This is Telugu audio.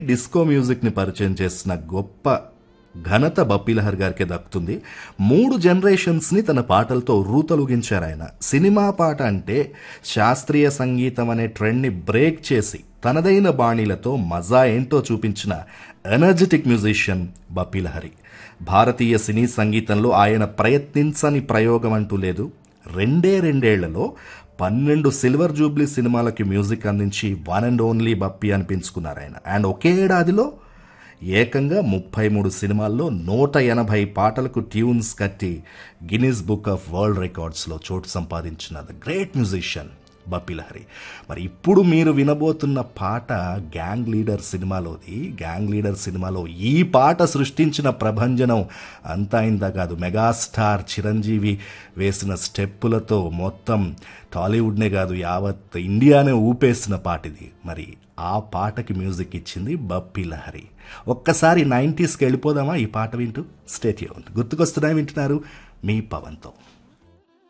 డిస్కో మ్యూజిక్ని పరిచయం చేసిన గొప్ప ఘనత బప్పీలహర్ గారికి దక్కుతుంది మూడు జనరేషన్స్ని తన పాటలతో రూతలుగించారు ఆయన సినిమా పాట అంటే శాస్త్రీయ సంగీతం అనే ట్రెండ్ని బ్రేక్ చేసి తనదైన బాణీలతో మజా ఏంటో చూపించిన ఎనర్జెటిక్ మ్యూజిషియన్ బప్పీలహరి భారతీయ సినీ సంగీతంలో ఆయన ప్రయత్నించని ప్రయోగం అంటూ లేదు రెండే రెండేళ్లలో పన్నెండు సిల్వర్ జూబ్లీ సినిమాలకి మ్యూజిక్ అందించి వన్ అండ్ ఓన్లీ బప్పి అనిపించుకున్నారు ఆయన అండ్ ఒకే ఏడాదిలో ఏకంగా ముప్పై మూడు సినిమాల్లో నూట ఎనభై పాటలకు ట్యూన్స్ కట్టి గిన్నిస్ బుక్ ఆఫ్ వరల్డ్ రికార్డ్స్లో చోటు సంపాదించిన the great musician Bappi Lahiri మరి ఇప్పుడు మీరు వినబోతున్న పాట గ్యాంగ్ లీడర్ సినిమాలోది గ్యాంగ్ లీడర్ సినిమాలో ఈ పాట సృష్టించిన ప్రభంజనం అంతా ఇంత కాదు మెగాస్టార్ చిరంజీవి వేసిన స్టెప్పులతో మొత్తం టాలీవుడ్నే కాదు యావత్ ఇండియానే ఊపేసిన పాట ఇది మరి ఆ పాటకి మ్యూజిక్ ఇచ్చింది బప్పి లహరి ఒక్కసారి నైంటీస్కి వెళ్ళిపోదామా ఈ పాట వింటూ స్టేట్ గుర్తుకొస్తున్నాయి వింటున్నారు మీ పవన్తో